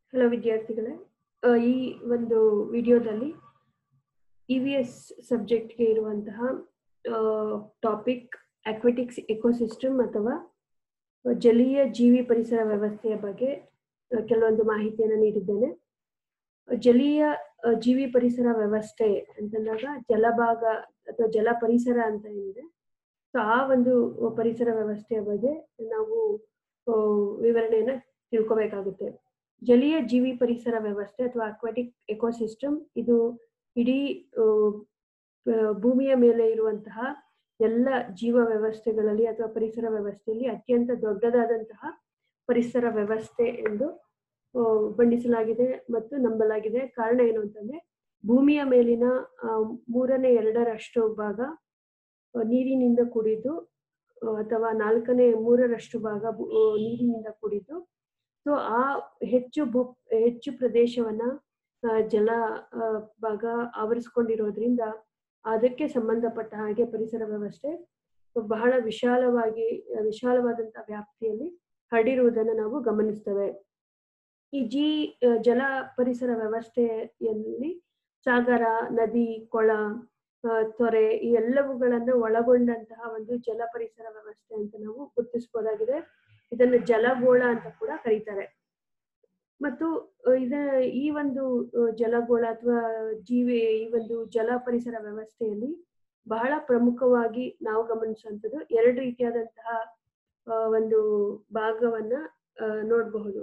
hello ವಿದ್ಯಾರ್ಥಿಗಳೇ ಆ, ಈ ಒಂದು ವಿಡಿಯೋದಲ್ಲಿ ಇ ವಿ ಎಸ್ ಸಬ್ಜೆಕ್ಟ್ಗೆ ಇರುವಂತಹ ಟಾಪಿಕ್ ಅಕ್ವೆಟಿಕ್ಸ್ ಎಕೋಸಿಸ್ಟಮ್ ಅಥವಾ ಜಲೀಯ ಜೀವಿ ಪರಿಸರ ವ್ಯವಸ್ಥೆಯ ಬಗ್ಗೆ ಆ, ಕೆಲವೊಂದು ಮಾಹಿತಿಯನ್ನು ನೀಡಿದ್ದೇನೆ ಜಲೀಯ ಆ, ಜೀವಿ ಪರಿಸರ ವ್ಯವಸ್ಥೆ ಅಂತಂದಾಗ ಜಲಭಾಗ ಅಥವಾ ಜಲ ಪರಿಸರ ಅಂತ ಏನಿದೆ ಸೊ ಆ ಒಂದು ಪರಿಸರ ವ್ಯವಸ್ಥೆಯ ಬಗ್ಗೆ ನಾವು ಆ, ವಿವರಣೆಯನ್ನ ತಿಳ್ಕೊಬೇಕಾಗುತ್ತೆ ಜಲೀಯ ಜೀವಿ ಪರಿಸರ ವ್ಯವಸ್ಥೆ ಅಥವಾ ಅಕ್ವಾಟಿಕ್ ಎಕೋಸಿಸ್ಟಮ್ ಇದು ಇಡೀ ಆ, ಆ, ಭೂಮಿಯ ಮೇಲೆ ಇರುವಂತಹ ಎಲ್ಲ ಜೀವ ವ್ಯವಸ್ಥೆಗಳಲ್ಲಿ ಅಥವಾ ಪರಿಸರ ವ್ಯವಸ್ಥೆಯಲ್ಲಿ ಅತ್ಯಂತ ದೊಡ್ಡದಾದಂತಹ ಪರಿಸರ ವ್ಯವಸ್ಥೆ ಎಂದು ಆ, ಬಣ್ಣಿಸಲಾಗಿದೆ ಮತ್ತು ನಂಬಲಾಗಿದೆ ಕಾರಣ ಏನು ಅಂತಂದ್ರೆ ಭೂಮಿಯ ಮೇಲಿನ ಆ, ಮೂರನೇ ಎರಡರಷ್ಟು ಭಾಗ ಆ, ನೀರಿನಿಂದ ಕೂಡಿದ್ದು ಆ, ಅಥವಾ ನಾಲ್ಕನೇ ಮೂರರಷ್ಟು ಭಾಗ ಭೂ- ಆ, ನೀರಿನಿಂದ ಕೂಡಿದ್ದು ಸೊ ಆ ಹೆಚ್ಚು ಭೂ ಹೆಚ್ಚು ಪ್ರದೇಶವನ್ನ ಆ, ಜಲ ಆ, ಭಾಗ ಆವರಿಸ್ಕೊಂಡಿರೋದ್ರಿಂದ ಅದಕ್ಕೆ ಸಂಬಂಧಪಟ್ಟ ಹಾಗೆ ಪರಿಸರ ವ್ಯವಸ್ಥೆ ಬಹಳ ವಿಶಾಲವಾಗಿ ಆ, ವಿಶಾಲವಾದಂತಹ ವ್ಯಾಪ್ತಿಯಲ್ಲಿ ಹರಡಿರುವುದನ್ನು ನಾವು ಗಮನಿಸ್ತೇವೆ ಈ ಜಿ ಆ, ಜಲ ಪರಿಸರ ವ್ಯವಸ್ಥೆಯಲ್ಲಿ ಸಾಗರ ನದಿ ಕೊಳ ಆ, ತೊರೆ ಈ ಎಲ್ಲವುಗಳನ್ನ ಒಳಗೊಂಡಂತಹ ಒಂದು ಜಲ ಪರಿಸರ ವ್ಯವಸ್ಥೆ ಅಂತ ನಾವು ಗುರುತಿಸಬಹುದಾಗಿದೆ ಇದನ್ನು ಜಲಗೋಳ ಅಂತ ಕೂಡ ಕರೀತಾರೆ ಮತ್ತು ಆ, ಇದ ಈ ಒಂದು ಆ, ಜಲಗೋಳ ಅಥವಾ ಜೀವಿ ಈ ಒಂದು ಜಲ ಪರಿಸರ ವ್ಯವಸ್ಥೆಯಲ್ಲಿ ಬಹಳ ಪ್ರಮುಖವಾಗಿ ನಾವು ಗಮನಿಸುವಂಥದ್ದು ಎರಡು ರೀತಿಯಾದಂತಹ ಆ, ಒಂದು ಭಾಗವನ್ನ ಆ, ನೋಡಬಹುದು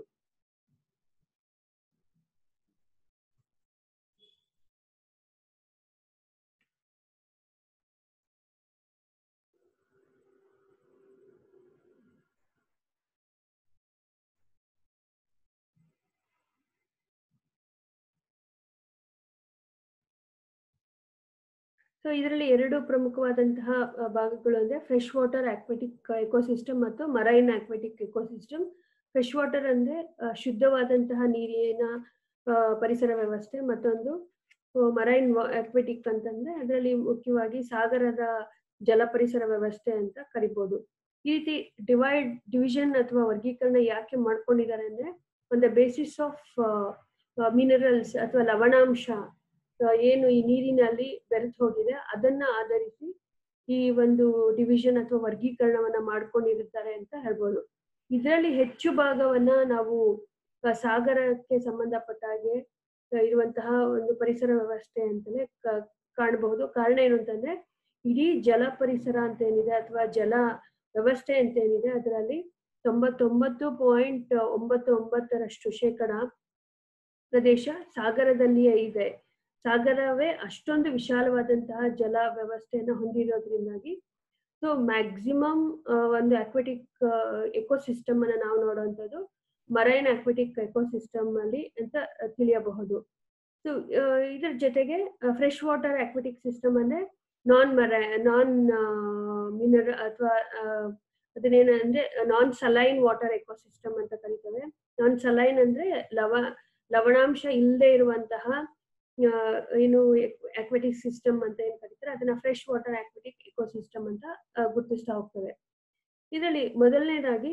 ಸೊ ಇದರಲ್ಲಿ ಎರಡು ಪ್ರಮುಖವಾದಂತಹ ಆ, ಭಾಗಗಳು ಅಂದ್ರೆ ಫ್ರೆಶ್ ವಾಟರ್ ಆಕ್ವೆಟಿಕ್ ಎಕೋಸಿಸ್ಟಮ್ ಮತ್ತು marine aquatic ecosystem fresh water ಅಂದ್ರೆ ಆ, ಶುದ್ಧವಾದಂತಹ ನೀರಿನ ಆ, ಪರಿಸರ ವ್ಯವಸ್ಥೆ ಮತ್ತೊಂದು ಮರೈನ್ ಆಕ್ವೆಟಿಕ್ ಅಂತಂದ್ರೆ ಅದರಲ್ಲಿ ಮುಖ್ಯವಾಗಿ ಸಾಗರದ ಜಲ ಪರಿಸರ ವ್ಯವಸ್ಥೆ ಅಂತ ಕರಿಬಹುದು ಈ ರೀತಿ ಡಿವೈಡ್ ಡಿವಿಷನ್ ಅಥವಾ ವರ್ಗೀಕರಣ ಯಾಕೆ ಮಾಡ್ಕೊಂಡಿದ್ದಾರೆ ಅಂದ್ರೆ on the basis of minerals ಅಥವಾ ಲವಣಾಂಶ ಆ, ಏನು ಈ ನೀರಿನಲ್ಲಿ ಬೆರೆತು ಹೋಗಿದೆ ಅದನ್ನ ಆಧರಿಸಿ ಈ ಒಂದು ಡಿವಿಷನ್ ಅಥವಾ ವರ್ಗೀಕರಣವನ್ನ ಮಾಡ್ಕೊಂಡಿರುತ್ತಾರೆ ಅಂತ ಹೇಳ್ಬೋದು ಇದರಲ್ಲಿ ಹೆಚ್ಚು ಭಾಗವನ್ನ ನಾವು ಆ, ಸಾಗರಕ್ಕೆ ಸಂಬಂಧಪಟ್ಟ ಹಾಗೆ ಆ, ಇರುವಂತಹ ಒಂದು ಪರಿಸರ ವ್ಯವಸ್ಥೆ ಅಂತಲೇ ಕ- ಕಾಣಬಹುದು ಕಾರಣ ಏನು ಅಂತಂದ್ರೆ ಇಡೀ ಜಲ ಪರಿಸರ ಅಂತ ಏನಿದೆ ಅಥವಾ ಜಲ ವ್ಯವಸ್ಥೆ ಅಂತ ಏನಿದೆ ಅದರಲ್ಲಿ ತೊಂಬತ್ತೊಂಬತ್ತು ಪಾಯಿಂಟ್ ಒಂಬತ್ತು ಒಂಬತ್ತರಷ್ಟು ಶೇಕಡ ಪ್ರದೇಶ ಸಾಗರದಲ್ಲಿಯೇ ಇದೆ ಸಾಗರವೇ ಅಷ್ಟೊಂದು ವಿಶಾಲವಾದಂತಹ ಜಲ ವ್ಯವಸ್ಥೆಯನ್ನು ಹೊಂದಿರೋದ್ರಿಂದಾಗಿ ಸೊ ಮ್ಯಾಕ್ಸಿಮಮ್ ಒಂದು ಅಕ್ವೆಟಿಕ್ ಎಕೋಸಿಸ್ಟಮ್ ಅನ್ನ ನಾವು ನೋಡುವಂಥದ್ದು ಮರೈನ್ ಅಕ್ವೆಟಿಕ್ ಎಕೋಸಿಸ್ಟಮ್ ಅಲ್ಲಿ ಅಂತ ತಿಳಿಯಬಹುದು ಸೊ ಇದರ ಜೊತೆಗೆ ಫ್ರೆಶ್ ವಾಟರ್ ಅಕ್ವೆಟಿಕ್ ಸಿಸ್ಟಮ್ ಅಂದ್ರೆ ನಾನ್ ಮರ ನಾನ್ ಮಿನರ್ ಅಥವಾ ಅದನ್ನೇನಂದ್ರೆ ನಾನ್ ಸಲೈನ್ ವಾಟರ್ ಎಕೋಸಿಸ್ಟಮ್ ಅಂತ ಕರೀತೇವೆ ನಾನ್ ಸಲೈನ್ ಅಂದ್ರೆ ಲವ ಲವಣಾಂಶ ಇಲ್ಲದೆ ಇರುವಂತಹ ಆ, ಏನು ಅಕ್ವೆಟಿಕ್ ಸಿಸ್ಟಮ್ ಅಂತ ಏನ್ ಕರೀತಾರೆ ಅದನ್ನ ಫ್ರೆಶ್ ವಾಟರ್ ಅಕ್ವೆಟಿಕ್ ಎಕೋಸಿಸ್ಟಮ್ ಅಂತ ಆ, ಗುರುತಿಸ್ತಾ ಹೋಗ್ತೇವೆ ಇದರಲ್ಲಿ ಮೊದಲನೇದಾಗಿ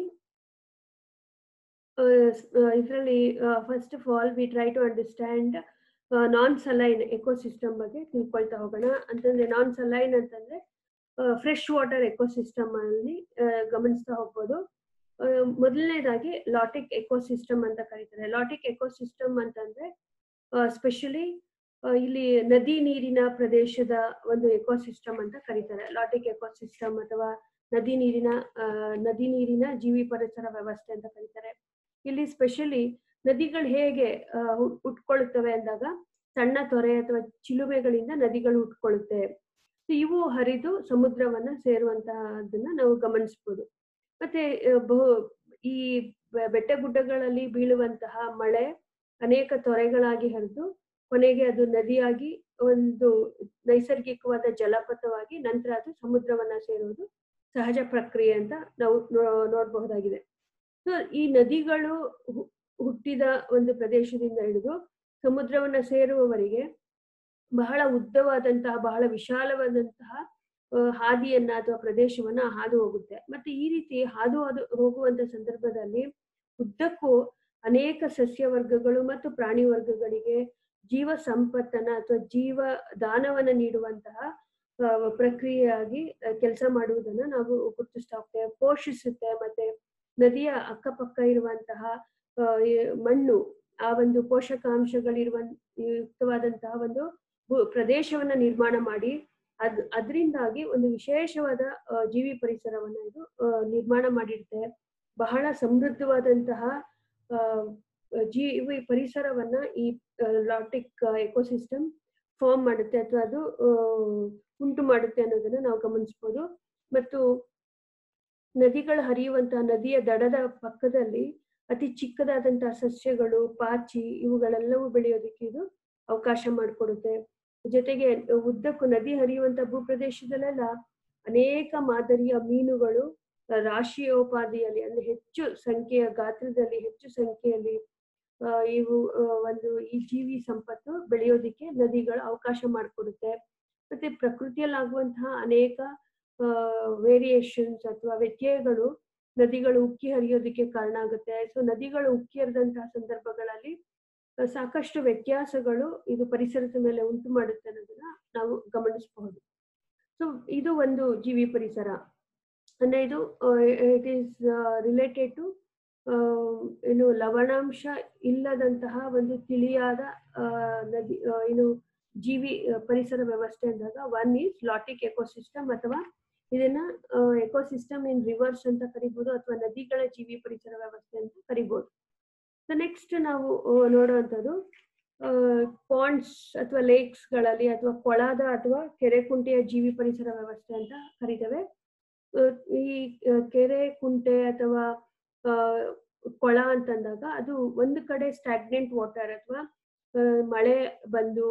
ಇದರಲ್ಲಿ first of all we try to understand non saline ecosystem ಬಗ್ಗೆ ತಿಳ್ಕೊಳ್ತಾ ಹೋಗೋಣ ಅಂತಂದ್ರೆ ನಾನ್ ಸಲೈನ್ ಅಂತಂದ್ರೆ ಫ್ರೆಶ್ ವಾಟರ್ ಎಕೋಸಿಸ್ಟಮ್ ಅಲ್ಲಿ ಆ, ಗಮನಿಸ್ತಾ ಹೋಗ್ಬೋದು ಆ, ಮೊದಲನೇದಾಗಿ ಲಾಟಿಕ್ ಎಕೋಸಿಸ್ಟಮ್ ಅಂತ ಕರೀತಾರೆ ಲಾಟಿಕ್ ಎಕೋಸಿಸ್ಟಮ್ ಅಂತಂದ್ರೆ ಸ್ಪೆಷಲಿ ಇಲ್ಲಿ ನದಿ ನೀರಿನ ಪ್ರದೇಶದ ಒಂದು ಎಕೋಸಿಸ್ಟಮ್ ಅಂತ ಕರೀತಾರೆ ಲಾಟಿಕ್ ಎಕೋಸಿಸ್ಟಮ್ ಅಥವಾ ನದಿ ನೀರಿನ ಆ, ನದಿ ನೀರಿನ ಜೀವಿ ಪರಿಸರ ವ್ಯವಸ್ಥೆ ಅಂತ ಕರೀತಾರೆ ಇಲ್ಲಿ ಸ್ಪೆಷಲಿ ನದಿಗಳು ಹೇಗೆ ಆ, ಹುಟ್- ಹುಟ್ಕೊಳ್ಳುತ್ತವೆ ಅಂದಾಗ ಸಣ್ಣ ತೊರೆ ಅಥವಾ ಚಿಲುಮೆಗಳಿಂದ ನದಿಗಳು ಹುಟ್ಕೊಳ್ಳುತ್ತೆ So ಇವು ಹರಿದು ಸಮುದ್ರವನ್ನ ಸೇರುವಂತಹದನ್ನ ನಾವು ಗಮನಿಸಬಹುದು ಮತ್ತೆ ಆ, ಬಹು ಈ ಬೆ- ಬೆಟ್ಟ ಗುಡ್ಡಗಳಲ್ಲಿ ಬೀಳುವಂತಹ ಮಳೆ ಅನೇಕ ತೊರೆಗಳಾಗಿ ಹರಿದು ಕೊನೆಗೆ ಅದು ನದಿಯಾಗಿ ಒಂದು ನೈಸರ್ಗಿಕವಾದ ಜಲಪಾತವಾಗಿ ನಂತರ ಅದು ಸಮುದ್ರವನ್ನ ಸೇರುವುದು ಸಹಜ ಪ್ರಕ್ರಿಯೆ ಅಂತ ನಾವು ನೋ- ನೋಡಬಹುದಾಗಿದೆ ಸೊ ಈ ನದಿಗಳು ಹು- ಹುಟ್ಟಿದ ಒಂದು ಪ್ರದೇಶದಿಂದ ಹಿಡಿದು ಸಮುದ್ರವನ್ನ ಸೇರುವವರೆಗೆ ಬಹಳ ಉದ್ದವಾದಂತಹ ಬಹಳ ವಿಶಾಲವಾದಂತಹ ಆ, ಹಾದಿಯನ್ನ ಅಥವಾ ಪ್ರದೇಶವನ್ನ ಹಾದು ಹೋಗುತ್ತೆ ಮತ್ತೆ ಈ ರೀತಿ ಹಾದು ಹಾದು ಹೋಗುವಂತ ಸಂದರ್ಭದಲ್ಲಿ ಉದ್ದಕ್ಕೂ ಅನೇಕ ಸಸ್ಯ ವರ್ಗಗಳು ಮತ್ತು ಪ್ರಾಣಿ ವರ್ಗಗಳಿಗೆ ಜೀವ ಸಂಪತ್ತನ್ನ ಅಥವಾ ಜೀವ ದಾನವನ್ನ ನೀಡುವಂತಹ ಆ, ಪ್ರಕ್ರಿಯೆಯಾಗಿ ಕೆಲಸ ಮಾಡುವುದನ್ನ ನಾವು ಗುರುತಿಸ್ತಾ ಹೋಗ್ತೇವೆ ಪೋಷಿಸುತ್ತೆ ಮತ್ತೆ ನದಿಯ ಅಕ್ಕಪಕ್ಕ ಇರುವಂತಹ ಆ, ಈ ಮಣ್ಣು ಆ ಒಂದು ಪೋಷಕಾಂಶಗಳಿರುವ ಯುಕ್ತವಾದಂತಹ ಒಂದು ಭೂ- ಪ್ರದೇಶವನ್ನ ನಿರ್ಮಾಣ ಮಾಡಿ ಅದ್ ಅದರಿಂದಾಗಿ ಒಂದು ವಿಶೇಷವಾದ ಆ, ಜೀವಿ ಪರಿಸರವನ್ನ ಇದು ಆ, ನಿರ್ಮಾಣ ಮಾಡಿರುತ್ತೆ ಬಹಳ ಸಮೃದ್ಧವಾದಂತಹ ಆ, ಜೀವಿ ಪರಿಸರವನ್ನ ಈ ಲಾಟಿಕ್ ಎಕೋಸಿಸ್ಟಮ್ ಫಾರ್ಮ್ ಮಾಡುತ್ತೆ ಅಥವಾ ಅದು ಆ, ಉಂಟು ಮಾಡುತ್ತೆ ಅನ್ನೋದನ್ನ ನಾವು ಗಮನಿಸ್ಬೋದು ಮತ್ತು ನದಿಗಳು ಹರಿಯುವಂತಹ ನದಿಯ ದಡದ ಪಕ್ಕದಲ್ಲಿ ಅತಿ ಚಿಕ್ಕದಾದಂತಹ ಸಸ್ಯಗಳು ಪಾಚಿ ಇವುಗಳೆಲ್ಲವೂ ಬೆಳೆಯೋದಕ್ಕೆ ಇದು ಅವಕಾಶ ಮಾಡಿಕೊಡುತ್ತೆ ಜೊತೆಗೆ ಉದ್ದಕ್ಕೂ ನದಿ ಹರಿಯುವಂತ ಭೂಪ್ರದೇಶದಲ್ಲೆಲ್ಲ ಅನೇಕ ಮಾದರಿಯ ಮೀನುಗಳು ಆ, ರಾಶಿಯೋಪಾದಿಯಲ್ಲಿ ಅಂದ್ರೆ ಹೆಚ್ಚು ಸಂಖ್ಯೆಯ ಗಾತ್ರದಲ್ಲಿ ಹೆಚ್ಚು ಸಂಖ್ಯೆಯಲ್ಲಿ ಆ, ಇವು ಆ, ಒಂದು ಈ ಜೀವಿ ಸಂಪತ್ತು ಬೆಳೆಯೋದಿಕ್ಕೆ ನದಿಗಳು ಅವಕಾಶ ಮಾಡಿಕೊಡುತ್ತೆ ಮತ್ತೆ ಪ್ರಕೃತಿಯಲ್ಲಿ ಆಗುವಂತಹ ಅನೇಕ ವೇರಿಯೇಷನ್ಸ್ ಅಥವಾ ವ್ಯತ್ಯಯಗಳು ನದಿಗಳು ಉಕ್ಕಿ ಹರಿಯೋದಕ್ಕೆ ಕಾರಣ ಆಗುತ್ತೆ ಸೊ ನದಿಗಳು ಉಕ್ಕಿ ಹರಿದಂತಹ ಸಂದರ್ಭಗಳಲ್ಲಿ ಆ, ಸಾಕಷ್ಟು ವ್ಯತ್ಯಾಸಗಳು ಇದು ಪರಿಸರದ ಮೇಲೆ ಉಂಟು ಮಾಡುತ್ತೆ ಅನ್ನೋದನ್ನ ನಾವು ಗಮನಿಸಬಹುದು ಸೊ ಇದು ಒಂದು ಜೀವಿ ಪರಿಸರ ಅಂದ್ರೆ ಇದು ಇಟ್ ಈಸ್ ರಿಲೇಟೆಡ್ ಟು ಏನು ಲವಣಾಂಶ ಇಲ್ಲದಂತಹ ಒಂದು ತಿಳಿಯಾದ ಆ, ನದಿ ಆ, ಏನು ಜೀವಿ ಆ, ಪರಿಸರ ವ್ಯವಸ್ಥೆ ಅಂದಾಗ ಒನ್ ಈಸ್ ಲಾಟಿಕ್ ಎಕೋಸಿಸ್ಟಮ್ ಅಥವಾ ಇದನ್ನ ಎಕೋಸಿಸ್ಟಮ್ ಇನ್ ರಿವರ್ಸ್ ಅಂತ ಕರಿಬಹುದು ಅಥವಾ ನದಿಗಳ ಜೀವಿ ಪರಿಸರ ವ್ಯವಸ್ಥೆ ಅಂತ ಕರಿಬಹುದು ನೆಕ್ಸ್ಟ್ ನಾವು ಆ, ನೋಡುವಂಥದ್ದು ಪಾಂಡ್ಸ್ ಅಥವಾ ಲೇಕ್ಸ್ ಗಳಲ್ಲಿ ಅಥವಾ ಕೊಳದ ಅಥವಾ ಕೆರೆ ಕುಂಟೆಯ ಜೀವಿ ಪರಿಸರ ವ್ಯವಸ್ಥೆ ಅಂತ ಕರಿತೇವೆ ಆ, ಈ ಆ, ಕೆರೆ ಕುಂಟೆ ಅಥವಾ ಆ, ಕೊಳ ಅಂತಂದಾಗ ಅದು ಒಂದು ಕಡೆ ಸ್ಟಾಗ್ನೆಂಟ್ ವಾಟರ್ ಅಥವಾ ಆ, ಮಳೆ ಬಂದು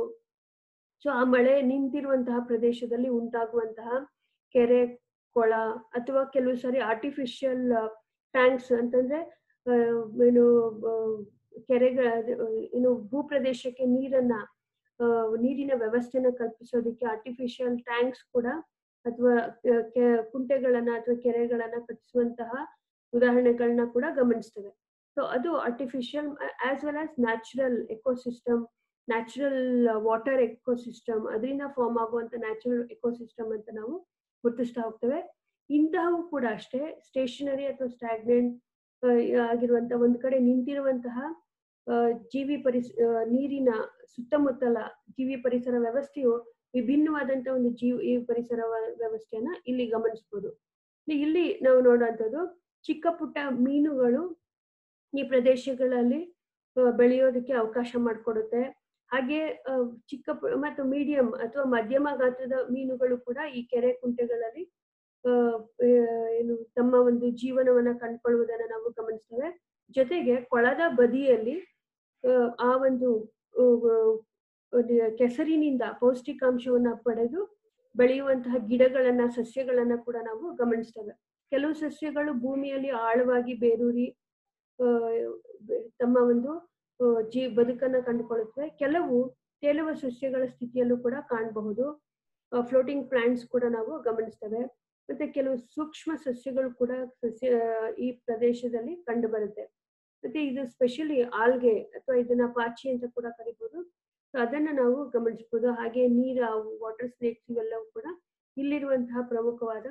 ಸೊ ಆ ಮಳೆ ನಿಂತಿರುವಂತಹ ಪ್ರದೇಶದಲ್ಲಿ ಉಂಟಾಗುವಂತಹ ಕೆರೆ ಕೊಳ ಅಥವಾ ಕೆಲವು ಸಾರಿ ಆರ್ಟಿಫಿಷಿಯಲ್ ಟ್ಯಾಂಕ್ಸ್ ಅಂತಂದ್ರೆ ಆ, ಏನು ಆ, ಕೆರೆಗಳ ಏನು ಭೂಪ್ರದೇಶಕ್ಕೆ ನೀರನ್ನ ಆ, ನೀರಿನ ವ್ಯವಸ್ಥೆನ ಕಲ್ಪಿಸೋದಕ್ಕೆ ಆರ್ಟಿಫಿಷಿಯಲ್ ಟ್ಯಾಂಕ್ಸ್ ಕೂಡ ಅಥವಾ ಕುಂಟೆಗಳನ್ನ ಅಥವಾ ಕೆರೆಗಳನ್ನ ಕಟ್ಟಿಸುವಂತಹ ಉದಾಹರಣೆಗಳನ್ನ ಕೂಡ ಗಮನಿಸ್ತೇವೆ ಸೊ ಅದು artificial as well as natural ecosystem natural water ecosystem ಅದರಿಂದ ಫಾರ್ಮ್ ಆಗುವಂತ ನ್ಯಾಚುರಲ್ ಎಕೋಸಿಸ್ಟಮ್ ಅಂತ ನಾವು ಗುರುತಿಸ್ತಾ ಹೋಗ್ತೇವೆ ಇಂತಹವು ಕೂಡ ಅಷ್ಟೇ ಸ್ಟೇಷನರಿ ಅಥವಾ ಸ್ಟಾಗ್ನೆಂಟ್ ಆಗಿರುವಂತ ಒಂದ್ ಕಡೆ ನಿಂತಿರುವಂತಹ ಆ, ಜೀವಿ ಪರಿಸ ಆ, ನೀರಿನ ಸುತ್ತಮುತ್ತಲ ಜೀವಿ ಪರಿಸರ ವ್ಯವಸ್ಥೆಯು ವಿಭಿನ್ನವಾದಂತ ಒಂದು ಜೀವಿ ಪರಿಸರ ವ- ವ್ಯವಸ್ಥೆಯನ್ನ ಇಲ್ಲಿ ಗಮನಿಸಬಹುದು ಇಲ್ಲಿ ನಾವು ನೋಡುವಂಥದ್ದು ಚಿಕ್ಕ ಪುಟ್ಟ ಮೀನುಗಳು ಈ ಪ್ರದೇಶಗಳಲ್ಲಿ ಆ, ಬೆಳೆಯೋದಕ್ಕೆ ಅವಕಾಶ ಮಾಡಿಕೊಡುತ್ತೆ ಹಾಗೆ ಆ, ಚಿಕ್ಕ ಪು- ಮತ್ತು ಮೀಡಿಯಂ ಅಥವಾ ಮಧ್ಯಮ ಗಾತ್ರದ ಮೀನುಗಳು ಕೂಡ ಈ ಕೆರೆ ಕುಂಟೆಗಳಲ್ಲಿ ಆ, ಆ, ಏನು ತಮ್ಮ ಒಂದು ಜೀವನವನ್ನ ಕಂಡುಕೊಳ್ಳುವುದನ್ನ ನಾವು ಗಮನಿಸ್ತೇವೆ ಜೊತೆಗೆ ಕೊಳದ ಬದಿಯಲ್ಲಿ ಆ, ಆ ಒಂದು ಆ, ಒಂದು ಕೆಸರಿನಿಂದ ಪೌಷ್ಟಿಕಾಂಶವನ್ನ ಪಡೆದು ಬೆಳೆಯುವಂತಹ ಗಿಡಗಳನ್ನ ಸಸ್ಯಗಳನ್ನ ಕೂಡ ನಾವು ಗಮನಿಸ್ತೇವೆ ಕೆಲವು ಸಸ್ಯಗಳು ಭೂಮಿಯಲ್ಲಿ ಆಳವಾಗಿ ಬೇರೂರಿ ಆ, ಬೆ- ತಮ್ಮ ಒಂದು ಆ, ಜೀ ಬದುಕನ್ನ ಕಂಡುಕೊಳ್ಳುತ್ತವೆ ಕೆಲವು ತೇಲುವ ಸಸ್ಯಗಳ ಸ್ಥಿತಿಯಲ್ಲೂ ಕೂಡ ಕಾಣಬಹುದು ಫ್ಲೋಟಿಂಗ್ ಪ್ಲಾಂಟ್ಸ್ ಕೂಡ ನಾವು ಗಮನಿಸ್ತೇವೆ ಮತ್ತೆ ಕೆಲವು ಸೂಕ್ಷ್ಮ ಸಸ್ಯಗಳು ಕೂಡ ಸಸ್ಯ ಈ ಪ್ರದೇಶದಲ್ಲಿ ಕಂಡು ಬರುತ್ತೆ ಮತ್ತೆ ಇದು ಸ್ಪೆಷಲಿ ಆಲ್ಗೆ ಅಥವಾ ಇದನ್ನ ಪಾಚಿ ಅಂತ ಕೂಡ ಕರಿಬಹುದು ಸೊ ಅದನ್ನ ನಾವು ಗಮನಿಸಬಹುದು ಹಾಗೆ ನೀರಾವು ವಾಟರ್ ಸ್ನೇಕ್ಸ್ ಇವೆಲ್ಲವೂ ಕೂಡ ಇಲ್ಲಿರುವಂತಹ ಪ್ರಮುಖವಾದ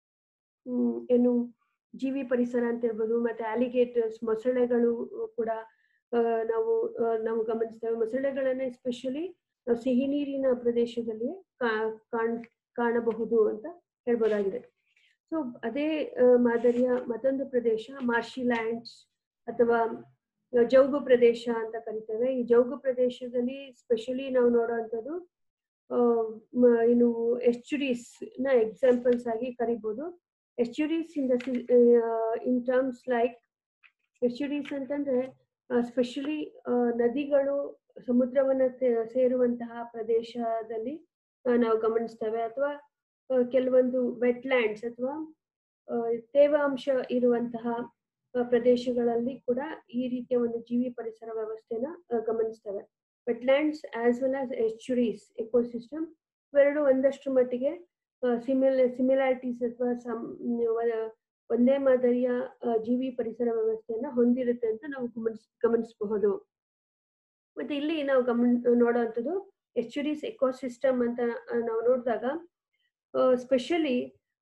ಹ್ಮ್ ಏನು ಜೀವಿ ಪರಿಸರ ಅಂತ ಹೇಳ್ಬೋದು ಮತ್ತೆ ಆಲಿಗೇಟರ್ಸ್ ಮೊಸಳೆಗಳು ಕೂಡ ಆ, ನಾವು ಆ, ನಾವು ಗಮನಿಸ್ತೇವೆ ಮೊಸಳೆಗಳನ್ನ ಎಸ್ಪೆಷಲಿ ಸಿಹಿ ನೀರಿನ ಪ್ರದೇಶದಲ್ಲಿ ಕಾ- ಕಾಣ್ ಕಾಣಬಹುದು ಅಂತ ಹೇಳ್ಬೋದಾಗಿದೆ ಸೊ ಅದೇ ಆ, ಮಾದರಿಯ ಮತ್ತೊಂದು ಪ್ರದೇಶ ಮಾರ್ಷಿ ಲ್ಯಾಂಡ್ಸ್ ಅಥವಾ ಆ, ಜೌಗು ಪ್ರದೇಶ ಅಂತ ಕರಿತೇವೆ ಈ ಜೌಗು ಪ್ರದೇಶದಲ್ಲಿ ಸ್ಪೆಷಲಿ ನಾವು ನೋಡುವಂಥದ್ದು ಆ, ಮ- ಏನು ಎಸ್ಚುರೀಸ್ ನ ಎಕ್ಸಾಂಪಲ್ಸ್ ಆಗಿ ಕರಿಬಹುದು estuaries in the in terms like estuaries ಅಂತಂದ್ರೆ ಸ್ಪೆಷಲಿ ನದಿಗಳು ಸಮುದ್ರವನ್ನ ಸೇ- ಸೇರುವಂತಹ ಪ್ರದೇಶದಲ್ಲಿ ಆ, ನಾವು ಗಮನಿಸ್ತೇವೆ ಅಥವಾ ಆ, ಕೆಲವೊಂದು ವೆಟ್ಲ್ಯಾಂಡ್ಸ್ ಅಥವಾ ಆ, ತೇವಾಂಶ ಇರುವಂತಹ ಆ, ಪ್ರದೇಶಗಳಲ್ಲಿ ಕೂಡ ಈ ರೀತಿಯ ಒಂದು ಜೀವಿ ಪರಿಸರ ವ್ಯವಸ್ಥೆನ ಆ, ಗಮನಿಸ್ತೇವೆ wetlands as well as estuaries ecosystem ಇವೆರಡು ಒಂದಷ್ಟು ಮಟ್ಟಿಗೆ ಸಿಮಿಲ್ ಸಿಮಿಲಾರಿಟೀಸ್ ಅಥವಾ ಸಮ್ ಒಂದೇ ಮಾದರಿಯ ಆ, ಜೀವಿ ಪರಿಸರ ವ್ಯವಸ್ಥೆಯನ್ನ ಹೊಂದಿರುತ್ತೆ ಅಂತ ನಾವು ಗಮನಿಸ್ ಗಮನಿಸಬಹುದು ಮತ್ತೆ ಇಲ್ಲಿ ನಾವು ಗಮನ ನೋಡುವಂಥದ್ದು ಎಸ್ಚುರೀಸ್ ಎಕೋಸಿಸ್ಟಮ್ ಅಂತ ಆ, ನಾವು ನೋಡಿದಾಗ ಸ್ಪೆಷಲಿ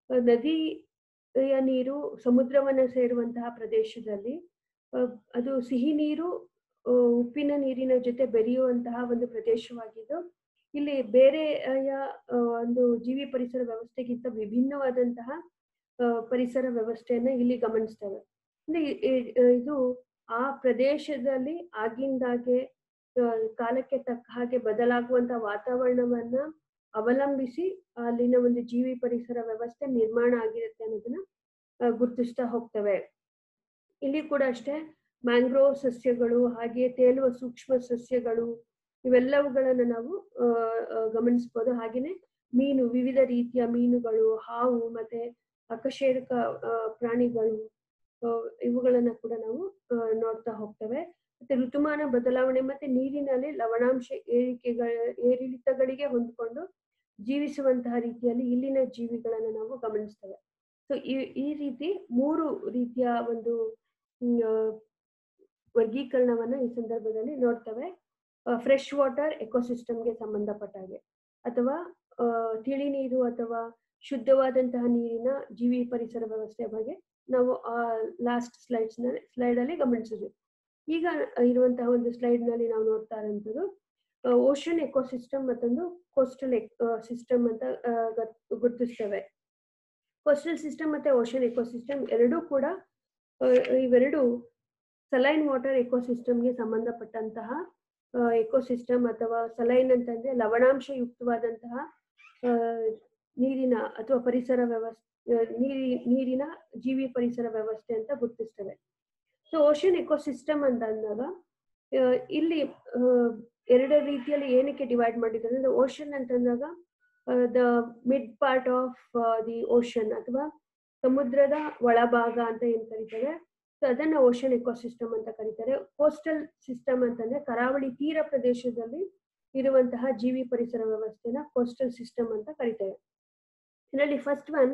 ನದಿಯ ನೀರು ಸಮುದ್ರವನ್ನ ಸೇರುವಂತಹ ಪ್ರದೇಶದಲ್ಲಿ ಆ, ಅದು ಸಿಹಿ ನೀರು ಆ, ಉಪ್ಪಿನ ನೀರಿನ ಜೊತೆ ಬೆರೆಯುವಂತಹ ಒಂದು ಪ್ರದೇಶವಾಗಿದ್ದು ಇಲ್ಲಿ ಬೇರೆ ಆ, ಯ- ಆ, ಒಂದು ಜೀವಿ ಪರಿಸರ ವ್ಯವಸ್ಥೆಗಿಂತ ವಿಭಿನ್ನವಾದಂತಹ ಆ, ಪರಿಸರ ವ್ಯವಸ್ಥೆಯನ್ನ ಇಲ್ಲಿ ಗಮನಿಸ್ತೇವೆ ಅಂದ್ರೆ ಇ- ಇ- ಇದು ಆ ಪ್ರದೇಶದಲ್ಲಿ ಆಗಿಂದಾಗೆ ಆ, ಕಾಲಕ್ಕೆ ತಕ್ಕ ಹಾಗೆ ಬದಲಾಗುವಂತ ವಾತಾವರಣವನ್ನ ಅವಲಂಬಿಸಿ ಅಲ್ಲಿನ ಒಂದು ಜೀವಿ ಪರಿಸರ ವ್ಯವಸ್ಥೆ ನಿರ್ಮಾಣ ಆಗಿರುತ್ತೆ ಅನ್ನೋದನ್ನ ಆ, ಗುರುತಿಸ್ತಾ ಹೋಗ್ತವೆ ಇಲ್ಲಿ ಕೂಡ ಅಷ್ಟೇ ಮ್ಯಾಂಗ್ರೋವ್ ಸಸ್ಯಗಳು ಹಾಗೆ ತೇಲುವ ಸೂಕ್ಷ್ಮ ಸಸ್ಯಗಳು ಇವೆಲ್ಲವುಗಳನ್ನ ನಾವು ಆ, ಆ, ಗಮನಿಸ್ಬೋದು ಹಾಗೇನೆ ಮೀನು ವಿವಿಧ ರೀತಿಯ ಮೀನುಗಳು ಹಾವು ಮತ್ತೆ ಅಕಶೇರುಕ ಆ, ಪ್ರಾಣಿಗಳು ಆ, ಇವುಗಳನ್ನ ಕೂಡ ನಾವು ಆ, ನೋಡ್ತಾ ಹೋಗ್ತೇವೆ ಮತ್ತೆ ಋತುಮಾನ ಬದಲಾವಣೆ ಮತ್ತೆ ನೀರಿನಲ್ಲಿ ಲವಣಾಂಶ ಏರಿಕೆಗಳ ಏರಿಳಿತಗಳಿಗೆ ಹೊಂದಿಕೊಂಡು ಜೀವಿಸುವಂತಹ ರೀತಿಯಲ್ಲಿ ಇಲ್ಲಿನ ಜೀವಿಗಳನ್ನ ನಾವು ಗಮನಿಸ್ತೇವೆ ಸೊ ಈ ಈ ರೀತಿ ಮೂರು ರೀತಿಯ ಒಂದು ಮ್, ಆ, ವರ್ಗೀಕರಣವನ್ನ ಈ ಸಂದರ್ಭದಲ್ಲಿ ನೋಡ್ತೇವೆ ಫ್ರೆಶ್ ವಾಟರ್ ಎಕೋಸಿಸ್ಟಮ್ಗೆ ಸಂಬಂಧಪಟ್ಟ ಹಾಗೆ ಅಥವಾ ಆ, ತಿಳಿ ನೀರು ಅಥವಾ ಶುದ್ಧವಾದಂತಹ ನೀರಿನ ಜೀವಿ ಪರಿಸರ ವ್ಯವಸ್ಥೆ ಬಗ್ಗೆ ನಾವು ಆ ಲಾಸ್ಟ್ ಸ್ಲೈಡ್ಸ್ ಸ್ಲೈಡ್ ಅಲ್ಲಿ ಗಮನಿಸಿದ್ವಿ ಈಗ ಇರುವಂತಹ ಒಂದು ಸ್ಲೈಡ್ ನಲ್ಲಿ ನಾವು ನೋಡ್ತಾ ಇರುವಂತದ್ದು ಓಷನ್ ಎಕೋಸಿಸ್ಟಮ್ ಮತ್ತೊಂದು ಕೋಸ್ಟಲ್ ಸಿಸ್ಟಮ್ ಅಂತ ಆ, ಗತ್- ಗುರುತಿಸ್ತೇವೆ ಕೋಸ್ಟಲ್ ಸಿಸ್ಟಮ್ ಮತ್ತೆ ಓಷನ್ ಎಕೋಸಿಸ್ಟಮ್ ಎರಡೂ ಕೂಡ ಆ, ಇವೆರಡು ಸಲೈನ್ ವಾಟರ್ ಎಕೋಸಿಸ್ಟಮ್ಗೆ ಸಂಬಂಧಪಟ್ಟಂತಹ ಎಕೋಸಿಸ್ಟಮ್ ಅಥವಾ ಸಲೈನ್ ಅಂತಂದ್ರೆ ಲವಣಾಂಶ ಯುಕ್ತವಾದಂತಹ ಆ, ನೀರಿನ ಅಥವಾ ಪರಿಸರ ವ್ಯವಸ್ಥೆ ನೀರಿ ನೀರಿನ ಜೀವಿ ಪರಿಸರ ವ್ಯವಸ್ಥೆ ಅಂತ ಗುರುತಿಸ್ತೇವೆ ಸೊ ಓಷನ್ ಎಕೋಸಿಸ್ಟಮ್ ಅಂತ ಅಂದಾಗ ಆ, ಇಲ್ಲಿ ಆ, ಎರಡು ರೀತಿಯಲ್ಲಿ ಏನಕ್ಕೆ ಡಿವೈಡ್ ಮಾಡಿದ್ದಾರೆ ಅಂದ್ರೆ ಓಷನ್ ಅಂತಂದಾಗ the mid part of the ocean ಅಥವಾ ಸಮುದ್ರದ ಒಳಭಾಗ ಅಂತ ಏನ್ ಕರೀತಾರೆ ಸೊ ಅದನ್ನ ಓಷನ್ ಎಕೋಸಿಸ್ಟಮ್ ಅಂತ ಕರೀತಾರೆ ಕೋಸ್ಟಲ್ ಸಿಸ್ಟಮ್ ಅಂತಂದ್ರೆ ಕರಾವಳಿ ತೀರ ಪ್ರದೇಶದಲ್ಲಿ ಇರುವಂತಹ ಜೀವಿ ಪರಿಸರ ವ್ಯವಸ್ಥೆನ ಕೋಸ್ಟಲ್ ಸಿಸ್ಟಮ್ ಅಂತ ಕರಿತೇವೆ ಇದರಲ್ಲಿ ಫಸ್ಟ್ ಒನ್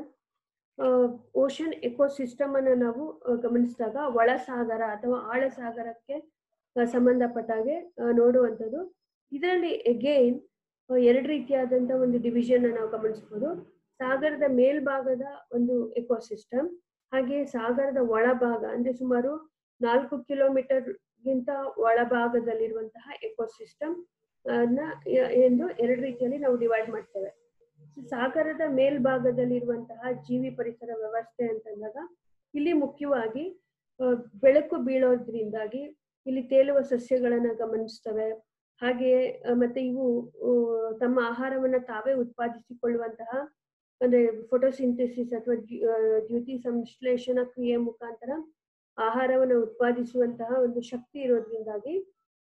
ಓಷನ್ ಎಕೋಸಿಸ್ಟಮ್ ಅನ್ನ ನಾವು ಆ, ಗಮನಿಸಿದಾಗ ಒಳಸಾಗರ ಅಥವಾ ಆಳಸಾಗರಕ್ಕೆ ಆ, ಸಂಬಂಧಪಟ್ಟ ಹಾಗೆ ಆ, ನೋಡುವಂಥದ್ದು ಇದರಲ್ಲಿ ಎಗೈನ್ ಎರಡು ರೀತಿಯಾದಂತಹ ಒಂದು ಡಿವಿಷನ್ ನಾವು ಗಮನಿಸಬಹುದು ಸಾಗರದ ಮೇಲ್ಭಾಗದ ಒಂದು ಎಕೋಸಿಸ್ಟಮ್ ಹಾಗೆ ಸಾಗರದ ಒಳಭಾಗ ಅಂದ್ರೆ ಸುಮಾರು ನಾಲ್ಕು ಕಿಲೋಮೀಟರ್ ಗಿಂತ ಒಳಭಾಗದಲ್ಲಿರುವಂತಹ ಎಕೋಸಿಸ್ಟಮ್ ಅನ್ನ ಯ- ಎಂದು ಎರಡು ರೀತಿಯಲ್ಲಿ ನಾವು ಡಿವೈಡ್ ಮಾಡ್ತೇವೆ ಸಾಗರದ ಮೇಲ್ಭಾಗದಲ್ಲಿರುವಂತಹ ಜೀವಿ ಪರಿಸರ ವ್ಯವಸ್ಥೆ ಅಂತಂದಾಗ ಇಲ್ಲಿ ಮುಖ್ಯವಾಗಿ ಆ, ಬೆಳಕು ಬೀಳೋದ್ರಿಂದಾಗಿ ಇಲ್ಲಿ ತೇಲುವ ಸಸ್ಯಗಳನ್ನ ಗಮನಿಸ್ತವೆ ಹಾಗೆಯೇ ಆ, ಮತ್ತೆ ಇವು ಆ, ತಮ್ಮ ಆಹಾರವನ್ನ ತಾವೇ ಉತ್ಪಾದಿಸಿಕೊಳ್ಳುವಂತಹ ಅಂದ್ರೆ ಫೋಟೋಸಿಂಥೆಸಿಸ್ ಅಥವಾ ದ್ಯು- ಆ, ದ್ಯುತಿ ಸಂಶ್ಲೇಷಣಾ ಕ್ರಿಯೆ ಮುಖಾಂತರ ಆಹಾರವನ್ನು ಉತ್ಪಾದಿಸುವಂತಹ ಒಂದು ಶಕ್ತಿ ಇರೋದ್ರಿಂದಾಗಿ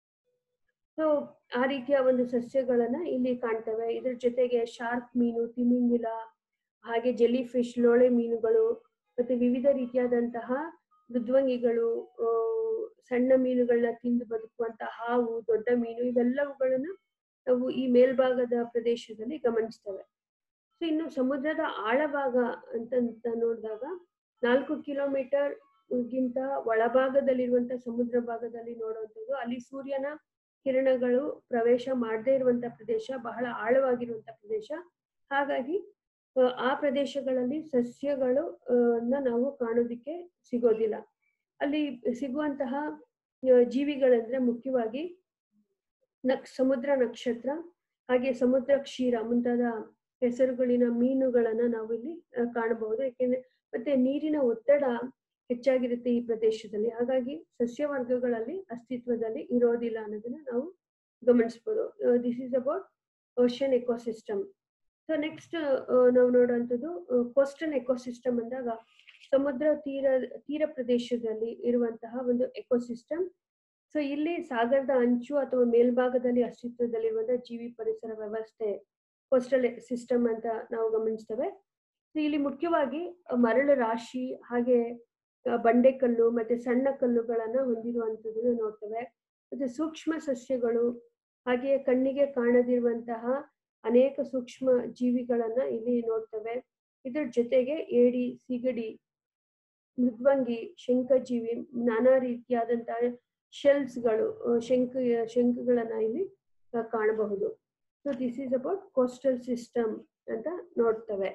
ಸೊ ಆ ರೀತಿಯ ಒಂದು ಸಸ್ಯಗಳನ್ನ ಇಲ್ಲಿ ಕಾಣ್ತೇವೆ ಇದ್ರ ಜೊತೆಗೆ ಶಾರ್ಕ್ ಮೀನು ತಿಮಿಂಗಿಲ ಹಾಗೆ ಜೆಲಿ ಫಿಶ್ ಲೋಳೆ ಮೀನುಗಳು ಮತ್ತೆ ವಿವಿಧ ರೀತಿಯಾದಂತಹ ಮೃದ್ವಂಗಿಗಳು ಆ, ಸಣ್ಣ ಮೀನುಗಳನ್ನ ತಿಂದು ಬದುಕುವಂತಹ ಹಾವು ದೊಡ್ಡ ಮೀನು ಇವೆಲ್ಲವುಗಳನ್ನ ನಾವು ಈ ಮೇಲ್ಭಾಗದ ಪ್ರದೇಶದಲ್ಲಿ ಗಮನಿಸ್ತೇವೆ ಸೊ ಇನ್ನು ಸಮುದ್ರದ ಆಳಭಾಗ ಅಂತ ಅಂತ ನೋಡಿದಾಗ ನಾಲ್ಕು ಕಿಲೋಮೀಟರ್ ಗಿಂತ ಒಳಭಾಗದಲ್ಲಿರುವಂತ ಸಮುದ್ರ ಭಾಗದಲ್ಲಿ ನೋಡುವಂಥದ್ದು ಅಲ್ಲಿ ಸೂರ್ಯನ ಕಿರಣಗಳು ಪ್ರವೇಶ ಮಾಡದೇ ಇರುವಂತ ಪ್ರದೇಶ ಬಹಳ ಆಳವಾಗಿರುವಂತ ಪ್ರದೇಶ ಹಾಗಾಗಿ ಆ, ಆ ಪ್ರದೇಶಗಳಲ್ಲಿ ಸಸ್ಯಗಳು ಆ, ನ ನಾವು ಕಾಣೋದಿಕ್ಕೆ ಸಿಗೋದಿಲ್ಲ ಅಲ್ಲಿ ಸಿಗುವಂತಹ ಆ, ಜೀವಿಗಳಂದ್ರೆ ಮುಖ್ಯವಾಗಿ ನಕ್ ಸಮುದ್ರ ನಕ್ಷತ್ರ ಹಾಗೆ ಸಮುದ್ರ ಕ್ಷೀರ ಮುಂತಾದ ಹೆಸರುಗಳಿನ ಮೀನುಗಳನ್ನ ನಾವು ಇಲ್ಲಿ ಆ, ಕಾಣಬಹುದು ಯಾಕೆಂದ್ರೆ ಮತ್ತೆ ನೀರಿನ ಒತ್ತಡ ಹೆಚ್ಚಾಗಿರುತ್ತೆ ಈ ಪ್ರದೇಶದಲ್ಲಿ ಹಾಗಾಗಿ ಸಸ್ಯವರ್ಗಗಳಲ್ಲಿ ಅಸ್ತಿತ್ವದಲ್ಲಿ ಇರೋದಿಲ್ಲ ಅನ್ನೋದನ್ನ ನಾವು ಗಮನಿಸಬಹುದು this is about ocean ecosystem so next ನಾವು ನೋಡುವಂಥದ್ದು ಕೋಸ್ಟಲ್ ಎಕೋಸಿಸ್ಟಮ್ ಅಂದಾಗ ಸಮುದ್ರ ತೀರ ತೀರ ಪ್ರದೇಶದಲ್ಲಿ ಇರುವಂತಹ ಒಂದು ಎಕೋಸಿಸ್ಟಮ್ ಸೊ ಇಲ್ಲಿ ಸಾಗರದ ಅಂಚು ಅಥವಾ ಮೇಲ್ಭಾಗದಲ್ಲಿ ಅಸ್ತಿತ್ವದಲ್ಲಿರುವಂತಹ ಜೀವಿ ಪರಿಸರ ವ್ಯವಸ್ಥೆ ಕೋಸ್ಟಲ್ ಸಿಸ್ಟಮ್ ಅಂತ ನಾವು ಗಮನಿಸ್ತೇವೆ ಸೊ ಇಲ್ಲಿ ಮುಖ್ಯವಾಗಿ ಅಹ್, ಮರಳು ರಾಶಿ ಹಾಗೆ ಅಹ್, ಬಂಡೆಕಲ್ಲು ಮತ್ತೆ ಸಣ್ಣ ಕಲ್ಲುಗಳನ್ನ ಹೊಂದಿರುವಂತದನ್ನ ನೋಡ್ತೇವೆ ಮತ್ತೆ ಸೂಕ್ಷ್ಮ ಸಸ್ಯಗಳು ಹಾಗೆ ಕಣ್ಣಿಗೆ ಕಾಣದಿರುವಂತಹ ಅನೇಕ ಸೂಕ್ಷ್ಮ ಜೀವಿಗಳನ್ನ ಇಲ್ಲಿ ನೋಡ್ತೇವೆ ಇದ್ರ ಜೊತೆಗೆ ಏಡಿ ಸಿಗಡಿ ಮೃದ್ವಂಗಿ ಶಂಖಜೀವಿ ನಾನಾ ರೀತಿಯಾದಂತಹ ಶೆಲ್ಸ್ಗಳು ಶಂಖ ಶಂಖಗಳನ್ನ ಇಲ್ಲಿ ಆ, ಕಾಣಬಹುದು so this is about coastal system ಅಂತ ನೋಡ್ತವೆ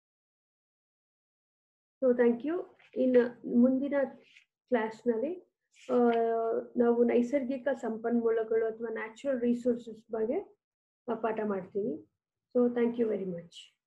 ಸೊ ಥ್ಯಾಂಕ್ ಯು ಇನ್ನು ಮುಂದಿನ ಕ್ಲಾಸ್ನಲ್ಲಿ ನಾವು ನೈಸರ್ಗಿಕ ಸಂಪನ್ಮೂಲಗಳು ಅಥವಾ ನ್ಯಾಚುರಲ್ ರಿಸೋರ್ಸಸ್ ಬಗ್ಗೆ ಆ, ಪಾಠ ಮಾಡ್ತೀವಿ so thank you very much